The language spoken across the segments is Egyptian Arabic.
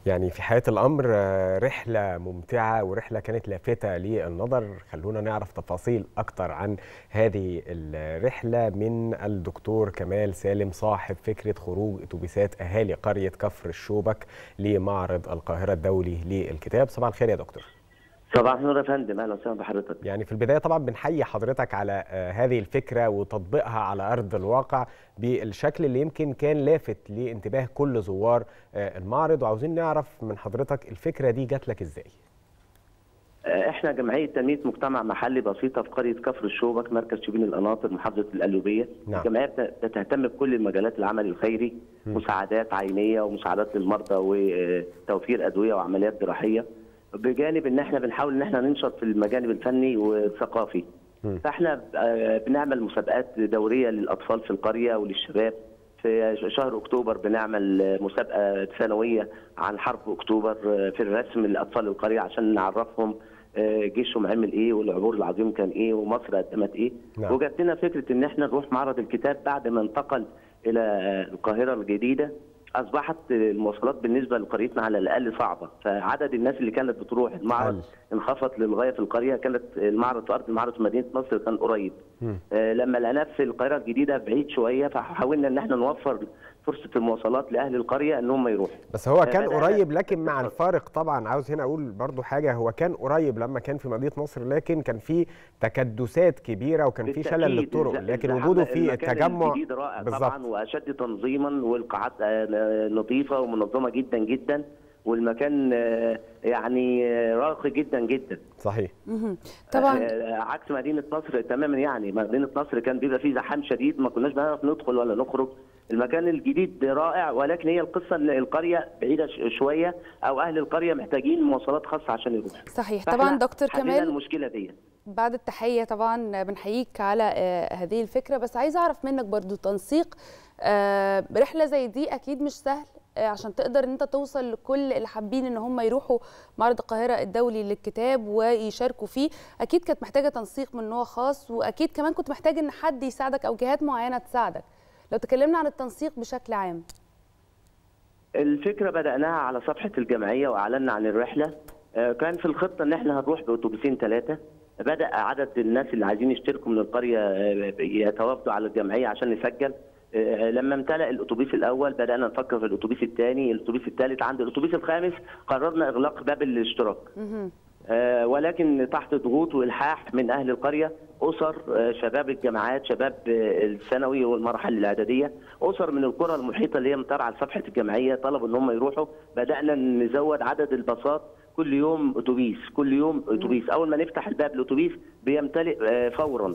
يعني في حياة الأمر رحلة ممتعة ورحلة كانت لافتة للنظر خلونا نعرف تفاصيل أكتر عن هذه الرحلة من الدكتور كمال سالم صاحب فكرة خروج أتوبيسات أهالي قرية كفر الشوبك لمعرض القاهرة الدولي للكتاب صباح الخير يا دكتور صباح النور يا فندم اهلا وسهلا بحضرتك يعني في البدايه طبعا بنحيي حضرتك على هذه الفكره وتطبيقها على ارض الواقع بالشكل اللي يمكن كان لافت لانتباه كل زوار المعرض وعاوزين نعرف من حضرتك الفكره دي جات لك ازاي احنا جمعيه تنميه مجتمع محلي بسيطه في قريه كفر الشوبك مركز شبين القناطر محافظه القليوبيه نعم. الجمعيه بتهتم بكل المجالات العمل الخيري م. مساعدات عينيه ومساعدات للمرضى وتوفير ادويه وعمليات جراحيه بجانب ان احنا بنحاول ان احنا ننشط في المجانب الفني والثقافي م. فاحنا بنعمل مسابقات دوريه للاطفال في القريه وللشباب في شهر اكتوبر بنعمل مسابقه سنويه عن حرب اكتوبر في الرسم لاطفال القريه عشان نعرفهم جيشهم عمل ايه والعبور العظيم كان ايه ومصر قدمت ايه نعم. وجات لنا فكره ان احنا نروح معرض الكتاب بعد ما انتقل الى القاهره الجديده اصبحت المواصلات بالنسبه لقريتنا على الاقل صعبه فعدد الناس اللي كانت بتروح المعرض انخفض للغايه في القريه كانت المعرض في ارض المعرض في مدينه نصر كان قريب آه لما لقيناه في القاهره الجديده بعيد شويه فحاولنا ان احنا نوفر فرصه المواصلات لاهل القريه ان هم يروحوا بس هو كان قريب لكن مع الفارق طبعا عاوز هنا اقول برضو حاجه هو كان قريب لما كان في مدينه نصر لكن كان في تكدسات كبيره وكان في شلل للطرق لكن وجوده في التجمع الجديد رائع طبعا واشد تنظيما والقاعات نظيفه ومنظمه جدا جدا والمكان يعني راقي جدا جدا صحيح طبعا عكس مدينه نصر تماما يعني مدينه نصر كان بيبقى فيه زحام شديد ما كناش بنعرف ندخل ولا نخرج المكان الجديد رائع ولكن هي القصه ان القريه بعيده شويه او اهل القريه محتاجين مواصلات خاصه عشان يروحوا صحيح طبعا دكتور كمال المشكله دي بعد التحيه طبعا بنحييك على هذه الفكره بس عايزه اعرف منك برضو تنسيق رحله زي دي اكيد مش سهل عشان تقدر ان انت توصل لكل اللي حابين ان هم يروحوا معرض القاهره الدولي للكتاب ويشاركوا فيه اكيد كانت محتاجه تنسيق من نوع خاص واكيد كمان كنت محتاج ان حد يساعدك او جهات معينه تساعدك لو تكلمنا عن التنسيق بشكل عام الفكره بداناها على صفحه الجمعيه واعلنا عن الرحله كان في الخطه ان احنا هنروح باتوبيسين ثلاثه بدا عدد الناس اللي عايزين يشتركوا من القريه يتوافدوا على الجمعيه عشان نسجل لما امتلأ الاتوبيس الاول بدانا نفكر في الاتوبيس الثاني الاتوبيس الثالث عند الاتوبيس الخامس قررنا اغلاق باب الاشتراك آه ولكن تحت ضغوط والحاح من اهل القريه اسر آه شباب الجامعات شباب آه الثانوي والمراحل الاعداديه اسر من القرى المحيطه اللي هي متابعه لصفحه الجمعيه طلبوا ان هم يروحوا بدانا نزود عدد الباصات كل يوم اتوبيس كل يوم اتوبيس اول ما نفتح الباب الاتوبيس بيمتلئ فورا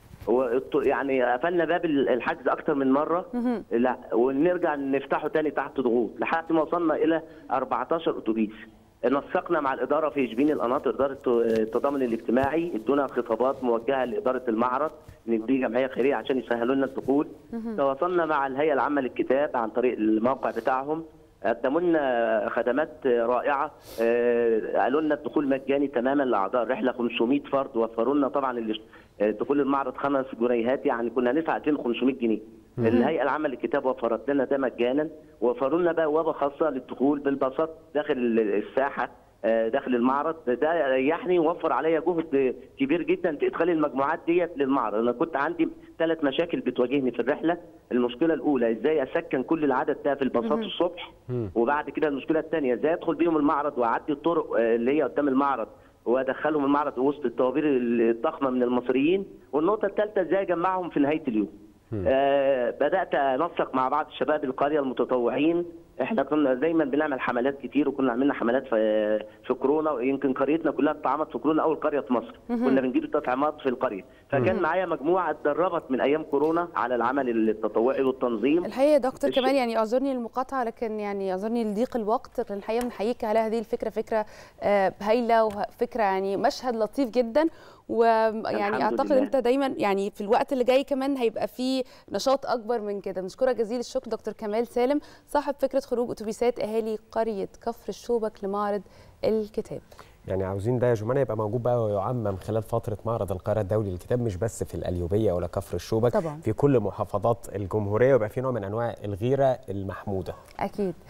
يعني قفلنا باب الحجز اكتر من مره لا ونرجع نفتحه تاني تحت ضغوط لحد ما وصلنا الى 14 اتوبيس نسقنا مع الاداره في شبين القناطر اداره التضامن الاجتماعي ادونا خطابات موجهه لاداره المعرض ان دي جمعيه خيريه عشان يسهلوا لنا الدخول تواصلنا مع الهيئه العامه للكتاب عن طريق الموقع بتاعهم قدموا لنا خدمات رائعه قالوا لنا الدخول مجاني تماما لاعضاء الرحله 500 فرد وفروا لنا طبعا دخول المعرض خمس جنيهات يعني كنا ندفع 2500 جنيه الهيئه العامه للكتاب وفرت لنا ده مجانا وفروا لنا بوابه خاصه للدخول بالباصات داخل الساحه داخل المعرض ده ريحني ووفر عليا جهد كبير جدا في ادخال المجموعات ديت للمعرض انا كنت عندي ثلاث مشاكل بتواجهني في الرحله المشكله الاولى ازاي اسكن كل العدد ده في الباصات الصبح وبعد كده المشكله الثانيه ازاي ادخل بيهم المعرض واعدي الطرق اللي هي قدام المعرض وادخلهم المعرض وسط الطوابير الضخمه من المصريين والنقطه الثالثه ازاي اجمعهم في نهايه اليوم آه بدات انسق مع بعض شباب القريه المتطوعين احنا كنا دايما بنعمل حملات كتير وكنا عملنا حملات في في كورونا ويمكن قريتنا كلها اتطعمت في كورونا اول قريه في مصر كنا بنجيب التطعيمات في القريه فكان معايا مجموعه اتدربت من ايام كورونا على العمل التطوعي والتنظيم الحقيقه يا دكتور كمان يعني اعذرني المقاطعه لكن يعني اعذرني لضيق الوقت لكن الحقيقه بنحييك على هذه الفكره فكره هايله وفكره يعني مشهد لطيف جدا ويعني اعتقد انت دايما يعني في الوقت اللي جاي كمان هيبقى في نشاط اكبر من كده بنشكرك جزيل الشكر دكتور كمال سالم صاحب فكره خروج اتوبيسات اهالي قريه كفر الشوبك لمعرض الكتاب يعني عاوزين ده يا جمانة يبقى موجود بقى ويعمم خلال فترة معرض القاهرة الدولي للكتاب مش بس في القليوبية ولا كفر الشوبك طبعا. في كل محافظات الجمهورية ويبقى في نوع من أنواع الغيرة المحمودة أكيد